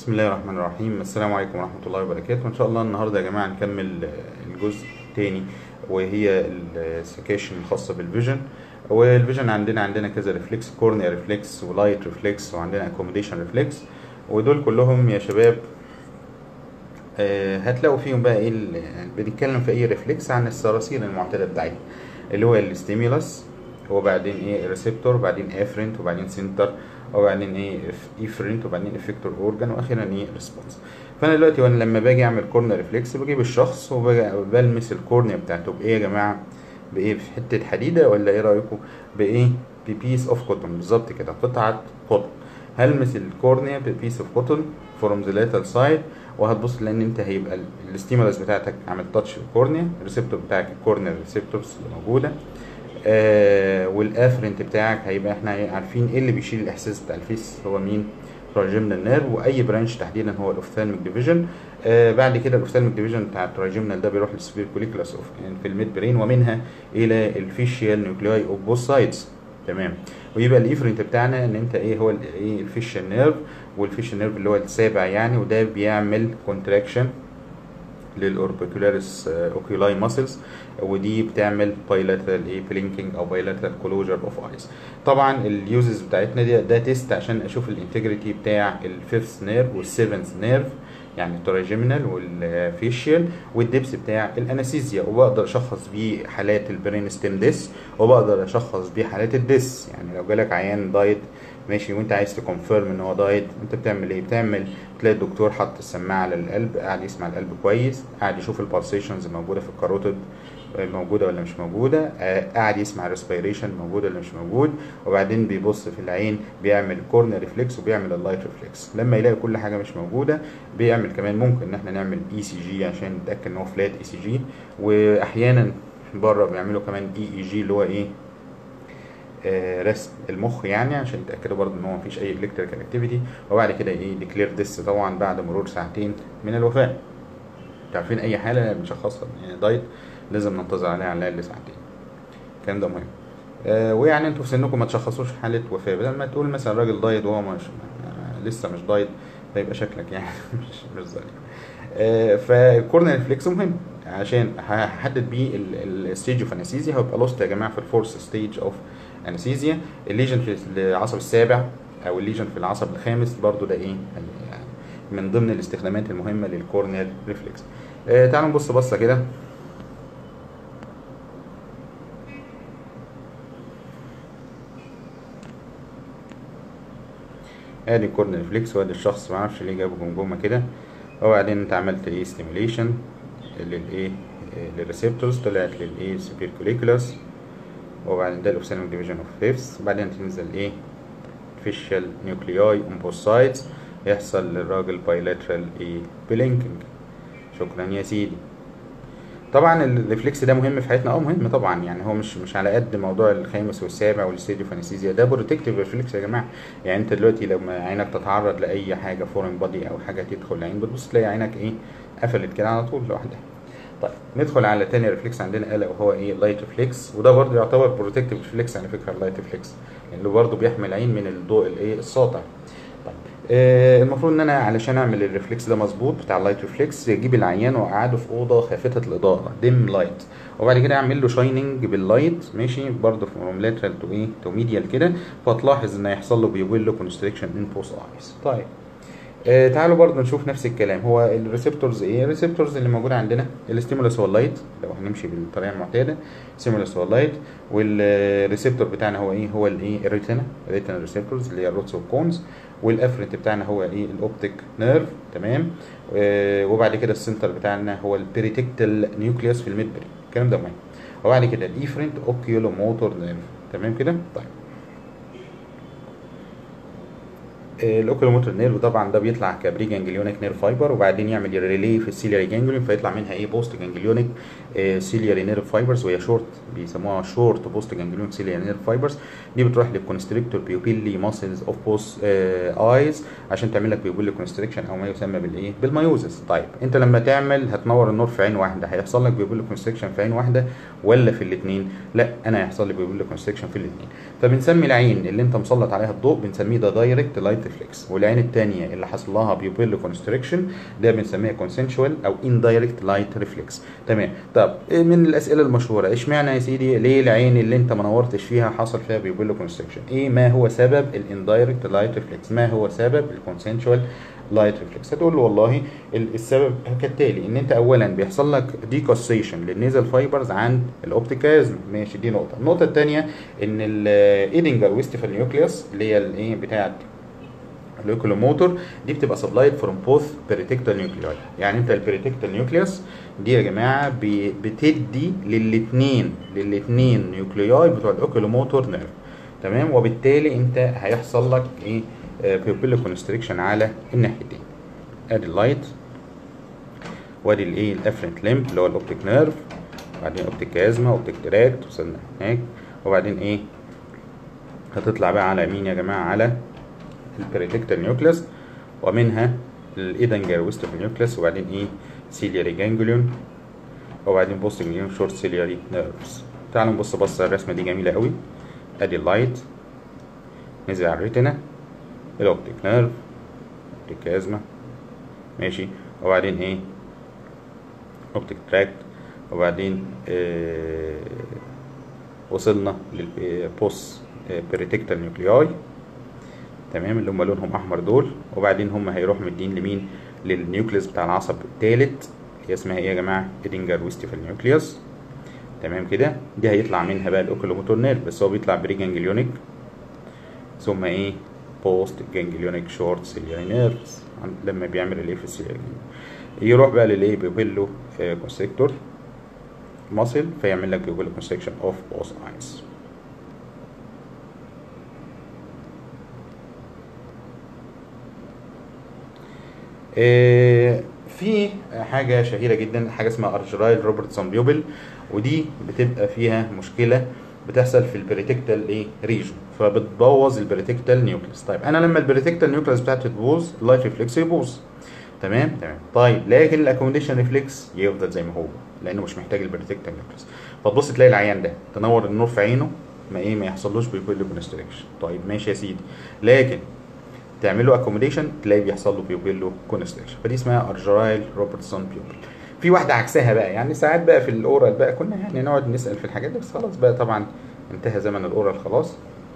بسم الله الرحمن الرحيم السلام عليكم ورحمة الله وبركاته إن شاء الله النهاردة يا جماعة نكمل الجزء الثاني وهي السكيشن الخاصة بالفيجن والفيجن عندنا عندنا كذا ريفلكس كورنيا ريفلكس ولايت ريفلكس وعندنا اكوموديشن ريفلكس ودول كلهم يا شباب آه، هتلاقوا فيهم بقى ايه ال- يعني بنتكلم في اي ريفلكس عن الصراصير المعتاده بتاعتنا اللي هو الستيمولس وبعدين ايه ريسبتور وبعدين افرنت وبعدين سنتر وبعدين ايه افرنت وبعدين افكتور اورجان واخيرا ايه ريسبونس فانا دلوقتي وانا لما باجي اعمل كورنر ريفلكس بجيب الشخص وبلمس الكورنيا بتاعته بايه يا جماعه بايه في حته حديده ولا ايه رايكم بايه ببيس اوف كوتون بالظبط كده قطعه قطن هلمس الكورنيا ببيس اوف كوتون فروم ذا لاترال سايد وهتبص لان انت هيبقى الستيمولس بتاعتك عامل تاتش الكورنيا الريسبتور بتاعك الكورنيا ريسبتورز اللي موجوده آه والافرنت بتاعك هيبقى احنا عارفين ايه اللي بيشيل الاحساس بتاع الفيس هو مين تراجيمنال نيرف واي برانش تحديدا هو الاوفثالميك ديفيجن آه بعد كده الاوفثالميك ديفيجن بتاع التراجيمنال ده بيروح للسبير كوليكولاس اوف في الميد برين ومنها الى الفيشيال نيوكلياي اوف بوث سايدز تمام ويبقى الافرنت بتاعنا ان انت ايه هو ال- ايه الفيشيال نيرف والفيشيال نيرف اللي هو السابع يعني وده بيعمل كونتراكشن للاوربيكولاريس اوكيولاي ماسلز ودي بتعمل بايلاترال ايه بلينكينج او بايلاترال كلوجر اوف ايز طبعا اليوزز بتاعتنا دي ده تيست عشان اشوف الانتجريتي بتاع الفيفث نيرف والسيفنث نيرف يعني التراجيمينال والفيشيال والدبس بتاع الانستيزيا وبقدر اشخص بيه حالات البرين ستيم ديس وبقدر اشخص بيه حالات الديس يعني لو جالك عيان دايت ماشي وانت عايز تكونفيرم ان هو دايت انت بتعمل ايه بتعمل تلاقي الدكتور حط السماعه على القلب قاعد يسمع القلب كويس قاعد يشوف البالسيشنز موجوده في الكاروتيد موجوده ولا مش موجوده آه، قاعد يسمع الريسبيريشن موجود ولا مش موجود وبعدين بيبص في العين بيعمل كورنر ريفلكس وبيعمل اللايت ريفلكس لما يلاقي كل حاجه مش موجوده بيعمل كمان ممكن ان احنا نعمل اي سي جي عشان نتاكد ان هو فلات اي سي جي واحيانا بره بيعملوا كمان اي اي جي اللي هو ايه آه، رسم المخ يعني عشان يتاكدوا برضه ان هو مفيش اي الكتريكال اكتيفيتي وبعد كده ايه ديكلير ديس طبعا بعد مرور ساعتين من الوفاه انتوا عارفين اي حاله بنشخصها يعني دايت لازم ننتظر عليها على الاقل ساعتين الكلام ده مهم آه ويعني انتوا في سنكم ما تشخصوش حاله وفاه بدل ما تقول مثلا راجل دايت وهو مش آه لسه مش دايت فيبقى شكلك يعني مش مش ظريف آه فالكورنر ريفلكس مهم عشان هحدد بيه الستيج اوف انستيزيا هيبقى لوست يا جماعه في الفورث ستيج اوف انستيزيا الليجن في العصب السابع او الليجن في العصب الخامس برضو ده ايه يعني من ضمن الاستخدامات المهمه للكورنر ريفلكس آه تعالوا نبص بصه كده ادي كورنر ريفلكس وادي الشخص ما اعرفش ليه جابه جمجمه كده وبعدين انت عملت ايه ستيميليشن للايه للريسبتورز طلعت للايه سبيركوليكولاس وبعدين ده الاوبسيلوم ديفيجن اوف فيفث بعدين تنزل ايه فيشال نيوكلياي اون بوث سايدز يحصل للراجل بايلاترال ايه بلينكينج شكرا يا سيدي طبعا الريفلكس ده مهم في حياتنا اه مهم طبعا يعني هو مش مش على قد موضوع الخامس والسابع والستيديو فانستيزيا ده بروتكتيف ريفلكس يا جماعه يعني انت دلوقتي لما عينك تتعرض لاي حاجه فورين بادي او حاجه تدخل العين بتبص تلاقي عينك ايه قفلت كده على طول لوحدها طيب ندخل على تاني ريفلكس عندنا الا وهو ايه اللايت ريفلكس وده برضه يعتبر بروتكتيف ريفلكس على فكره اللايت ريفلكس لانه برضه بيحمي العين من الضوء الايه الساطع طيب آه المفروض ان انا علشان اعمل الريفلكس ده مظبوط بتاع اللايت ريفلكس اجيب العيان واقعده في اوضه خافته الاضاءه ديم لايت وبعد كده اعمل له شايننج باللايت ماشي برضه فروم لاترال تو ايه تو ميديال كده فتلاحظ ان هيحصل له بيويل له كونستريكشن ان بوث ايز طيب آه تعالوا برضه نشوف نفس الكلام هو الريسبتورز ايه الريسبتورز اللي موجوده عندنا الستيمولس هو اللايت لو هنمشي بالطريقه المعتاده ستيمولس هو اللايت والريسبتور بتاعنا هو ايه هو الايه الريتنا الريتنا ريسبتورز اللي هي الروتس والكونز والافرنت بتاعنا هو ايه الاوبتيك نيرف تمام آه وبعد كده السنتر بتاعنا هو البيريتكتال نيوكليوس في الميد برين الكلام ده مهم وبعد كده الافرنت اوكيولو موتور نيرف تمام كده طيب الاوكيلوموتور نيرف طبعا ده بيطلع كبري جانجليونيك نيرف فايبر وبعدين يعمل ريلي في السيلياري جانجليون فيطلع منها ايه بوست جانجليونيك سيلياري نيرف فايبرز وهي شورت بيسموها شورت بوست جانجليونيك سيلياري نيرف فايبرز دي بتروح للكونستريكتور بيوبيلي ماسلز اوف بوث ايز عشان تعمل لك بيوبيلي كونستريكشن او ما يسمى بالايه بالمايوزس طيب انت لما تعمل هتنور النور في عين واحده هيحصل لك بيوبيلي كونستريكشن في عين واحده ولا في الاثنين لا انا هيحصل لي بيوبيلي كونستريكشن في الاثنين فبنسمي العين اللي انت مسلط عليها الضوء بنسميه ده دايركت لايت ريفلكس والعين الثانيه اللي حصل لها بيوبيل كونستريكشن ده بنسميها كونسنشوال او اندايركت لايت ريفلكس تمام طب من الاسئله المشهوره اشمعنى يا سيدي ليه العين اللي انت ما نورتش فيها حصل فيها بيوبيل كونستريكشن ايه ما هو سبب الاندايركت لايت ريفلكس ما هو سبب الكونسنشوال لايت ريفلكس هتقول له والله السبب كالتالي ان انت اولا بيحصل لك ديكوسيشن للنيزل فايبرز عند الاوبتيكازم ماشي دي نقطه النقطه الثانيه ان الايدنجر ويستفال نيوكليوس اللي هي الايه بتاعه الاوكولوموتور دي بتبقى سبلايد فروم بوث بيريتكتال نيوكليوي يعني انت البيريتكتال نيوكليوس دي يا جماعه بتدي للاثنين للاثنين نيوكليوي بتوع الاوكولوموتور نيرف تمام وبالتالي انت هيحصل لك ايه بيوبيل كونستريكشن على الناحيتين ادي اللايت وادي الايه الافرنت ليمب اللي هو الاوبتيك نيرف وبعدين اوبتيك كازما اوبتيك تراكت وصلنا هناك وبعدين ايه هتطلع بقى على مين يا جماعه على البريتكتال نيوكليس ومنها الايدنجر ويستف نيوكليس وبعدين ايه سيلياري جانجليون وبعدين بوست جانجليون شورت سيلياري نيرفز تعالوا نبص بصه الرسمه دي جميله قوي ادي اللايت نزل على الريتنا الاوبتيك نيرف اوبتيك كازما ماشي وبعدين ايه اوبتيك تراكت وبعدين آه وصلنا للبوست بيريتكتال نيوكلياي تمام اللي هم لونهم احمر دول وبعدين هم هيروحوا مدين لمين للنيوكليوس بتاع العصب الثالث هي اسمها ايه يا جماعه ادينجر ويستيفال نيوكليوس تمام كده دي هيطلع منها بقى الاوكولوموتور نيرف بس هو بيطلع بري جانجليونيك ثم ايه بوست جانجليونيك شورت سيلياري نيرفز لما بيعمل الايه في السيلياري يروح بقى للايه بيبيلو كونستريكتور ماسل فيعمل لك بيبيلو كونستريكشن اوف بوث ايز آه في حاجة شهيرة جدا حاجة اسمها ارجرايل روبرتسون بيوبل ودي بتبقى فيها مشكلة بتحصل في البريتكتال ايه ريجون فبتبوظ البريتكتال نيوكليس طيب انا لما البريتكتال نيوكليس بتاعتي تبوظ اللايت ريفلكس يبوظ تمام تمام طيب لكن الاكوموديشن ريفلكس يفضل زي ما هو لانه مش محتاج البريتكتال نيوكليس فتبص تلاقي العيان ده تنور النور في عينه ما ايه ما يحصلوش بيبيلو كونستريكشن طيب ماشي يا سيدي لكن تعمل له اكوموديشن تلاقي بيحصل له بيوبيلو كونستريكشن فدي اسمها ارجرايل روبرتسون بيوبل في واحده عكسها بقى يعني ساعات بقى في الاورال بقى كنا يعني نقعد نسال في الحاجات دي بس خلاص بقى طبعا انتهى زمن الاورال خلاص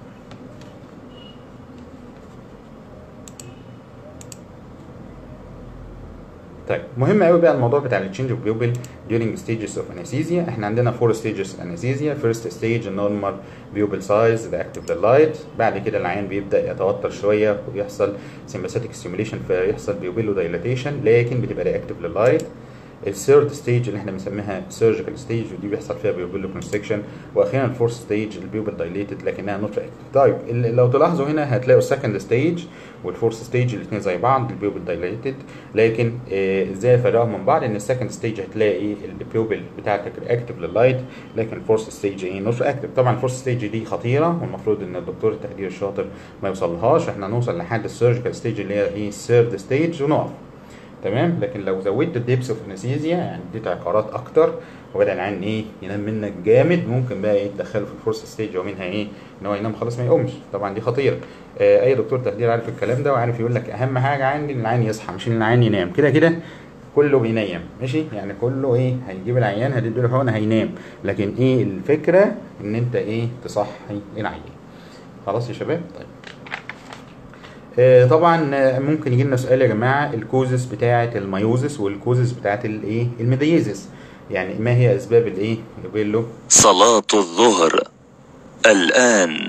طيب مهم قوي بقى الموضوع بتاع التشينج اوف بيوبل during stages of anesthesia احنا عندنا فور stages anesthesia first stage normal pupil size reactive لللايت بعد كده العيان بيبدا يتوتر شويه ويحصل sympathetic stimulation فيحصل بيوبيلو دايلاتيشن لكن بتبقى رياكتيف لللايت الثيرد ستيج اللي احنا بنسميها سيرجيكال ستيج ودي بيحصل فيها بيوبيلو كونستريكشن واخيرا الفورث ستيج البيوبل دايليتد لكنها نوت رياكتيف طيب لو تلاحظوا هنا هتلاقوا السكند ستيج والفورث ستيج الاثنين زي بعض البيوبل دايليتد لكن ازاي افرقهم من بعض ان السكند ستيج هتلاقي البيوبل بتاعتك رياكتيف لللايت لكن الفورث ستيج ايه نوت رياكتيف طبعا الفورث ستيج دي خطيره والمفروض ان الدكتور التخدير الشاطر ما يوصلهاش احنا نوصل لحد السيرجيكال ستيج اللي هي ايه الثيرد ستيج ونقف تمام لكن لو زودت الديبس اوف انستيزيا يعني اديت عقارات اكتر وبدا العين ايه ينام منك جامد ممكن بقى ايه تدخله في الفورس ستيج ومنها ايه ان هو ينام خلاص ما يقومش طبعا دي خطيره آه اي دكتور تخدير عارف الكلام ده وعارف يقول لك اهم حاجه عندي ان العين يصحى مش ان العين ينام كده كده كله بينام ماشي يعني كله ايه هيجيب العيان هتديله حقنه هينام لكن ايه الفكره ان انت ايه تصحي العيان خلاص يا شباب طيب طبعا ممكن يجي لنا سؤال يا جماعه الكوزس بتاعه الميوزس والكوزس بتاعه الايه الميديزس يعني ما هي اسباب الايه يقول له صلاة الظهر الآن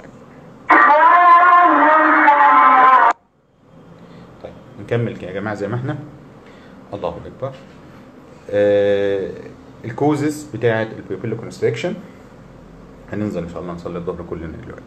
طيب نكمل يا جماعه زي ما احنا الله اكبر آه الكوزس بتاعه البيوبيلو كونستريكشن هننزل ان شاء الله نصلي الظهر كلنا دلوقتي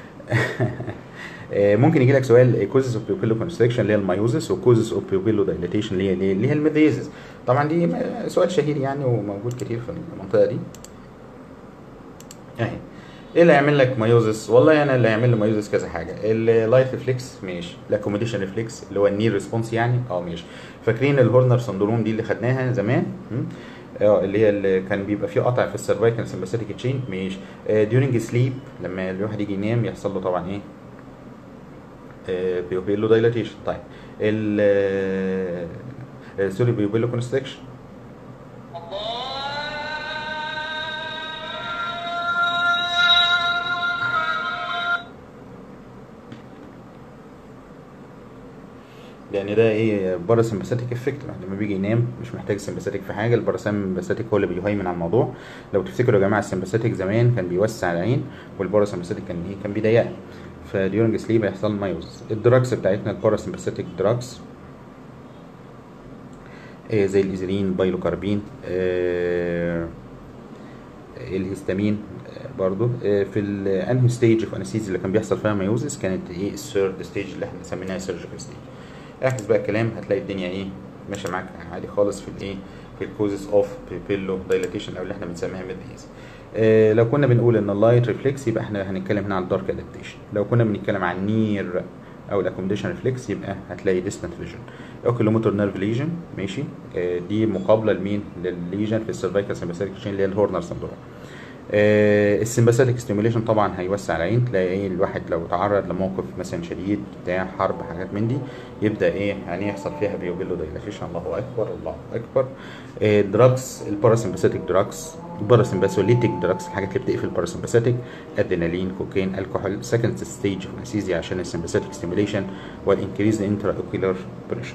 ممكن يجي لك سؤال كوزس اوف بيوبيلو كونستريكشن اللي هي المايوزس وكوزس اوف بيوبيلو دايليتيشن اللي هي الايه اللي هي الميديزس طبعا دي سؤال شهير يعني وموجود كتير في المنطقه دي اهي ايه اللي هيعمل لك مايوزس والله انا اللي هيعمل لي مايوزس كذا حاجه اللايت ريفلكس ماشي الاكوموديشن ريفلكس اللي هو النير ريسبونس يعني اه ماشي فاكرين الهورنر سندروم دي اللي خدناها زمان اه اللي هي اللي كان بيبقى فيه قطع في السيرفايكال سمباثيك تشين ماشي ديورنج سليب لما الواحد يجي ينام يحصل له طبعا ايه بيوبيلو دايلاتيشن طيب ال سوري بيوبيلو كونستريكشن لان ده ايه باراسمباثيك افكت لما بيجي ينام مش محتاج سمباثيك في حاجه الباراسمباثيك هو اللي بيهيمن على الموضوع لو تفتكروا يا جماعه السمباثيك زمان كان بيوسع العين والباراسمباثيك كان ايه كان بيضيقها فديورنج سليب هيحصل مايوز الدراكس بتاعتنا الباراسمباثيك دراكس إيه زي الايزرين بايلوكاربين آه الهستامين برضو في الانهي ستيج في انستيزيا اللي كان بيحصل فيها مايوزس كانت ايه الثيرد ستيج اللي احنا سميناها سيرجيكال ستيج احفظ بقى الكلام هتلاقي الدنيا ايه ماشيه معاك عادي خالص في الايه في الكوزز اوف بيبيلو دايلاتيشن او اللي احنا بنسميها ميد ديز آه لو كنا بنقول ان اللايت ريفلكس يبقى احنا هنتكلم هنا على الدارك ادابتيشن لو كنا بنتكلم عن نير او الاكومديشن ريفلكس يبقى هتلاقي ديستنت فيجن اوكيلوموتور نيرف ليجن ماشي آه دي مقابله لمين للليجن في السيرفايكال سمباثيك تشين اللي هي الهورنر سندروم آه السمباثيك ستيميوليشن طبعا هيوسع العين تلاقي ايه الواحد لو تعرض لموقف مثلا شديد بتاع حرب حاجات من دي يبدا ايه يعني يحصل فيها بيوبيلو دايلاتيشن الله اكبر الله اكبر آه دراجز الباراسمباثيك دراجز الباراسمباثوليتيك دراجز الحاجات اللي بتقفل الباراسمباثيك ادرينالين كوكين الكحول سكند ستيج اوف انستيزيا عشان السمباثيك ستيميوليشن والانكريز انترا اوكيولار بريشر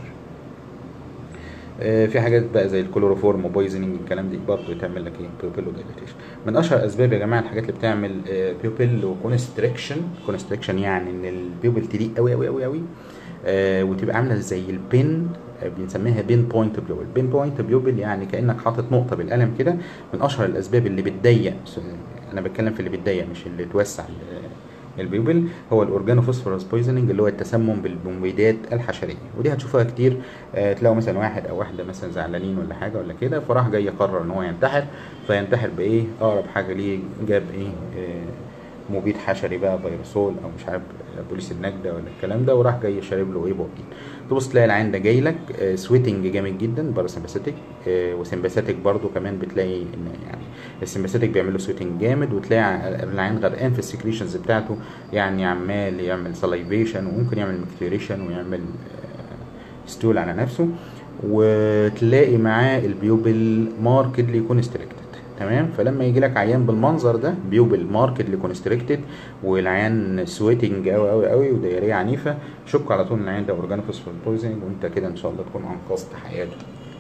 في حاجات بقى زي الكلوروفورم وبويزنينج الكلام دي برضه تعمل لك ايه بيوبيلو دايلاتيشن من اشهر اسباب يا جماعه الحاجات اللي بتعمل بيوبيلو كونستريكشن كونستريكشن يعني ان البيوبل تضيق قوي قوي قوي قوي آه وتبقى عامله زي البين بنسميها بين بوينت بيوبل بين بوينت بيوبل يعني كانك حاطط نقطه بالقلم كده من اشهر الاسباب اللي بتضيق انا بتكلم في اللي بتضيق مش اللي توسع البيوبل هو الاورجانو فوسفورس بويزنينج اللي هو التسمم بالمبيدات الحشريه ودي هتشوفها كتير آه تلاقوا مثلا واحد او واحده مثلا زعلانين ولا حاجه ولا كده فراح جاي يقرر ان هو ينتحر فينتحر بايه اقرب حاجه ليه جاب ايه آه مبيد حشري بقى فيروسول او مش عارف بوليس النجده ولا الكلام ده وراح جاي شارب له ايه بوكين تبص تلاقي العين ده جاي لك آه سويتنج جامد جدا باراسمباثيك آه وسمباثيك برضو كمان بتلاقي ان يعني السمباثيك بيعمل له سويتنج جامد وتلاقي العين غرقان في السكريشنز بتاعته يعني عمال يعمل سلايفيشن وممكن يعمل مكتيريشن ويعمل آه ستول على نفسه وتلاقي معاه البيوبل ماركدلي كونستريكتد تمام فلما يجي لك عيان بالمنظر ده بيوبل ماركتلي كونستريكتد والعيان سويتنج قوي قوي قوي ودايريه عنيفه شك على طول ان العيان ده اورجانوفوس بويزنج وانت كده ان شاء الله تكون انقذت حياته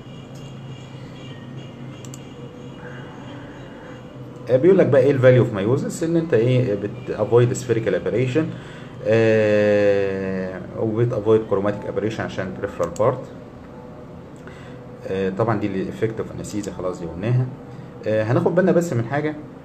بيقول لك بقى ايه الفاليو اوف مايوزس ان انت ايه بتافويد سفيريكال ابريشن آه وبتافويد كروماتيك ابريشن عشان بريفرال بارت آه طبعا دي الافكت اوف انستيزيا خلاص دي قلناها آه هناخد بالنا بس من حاجه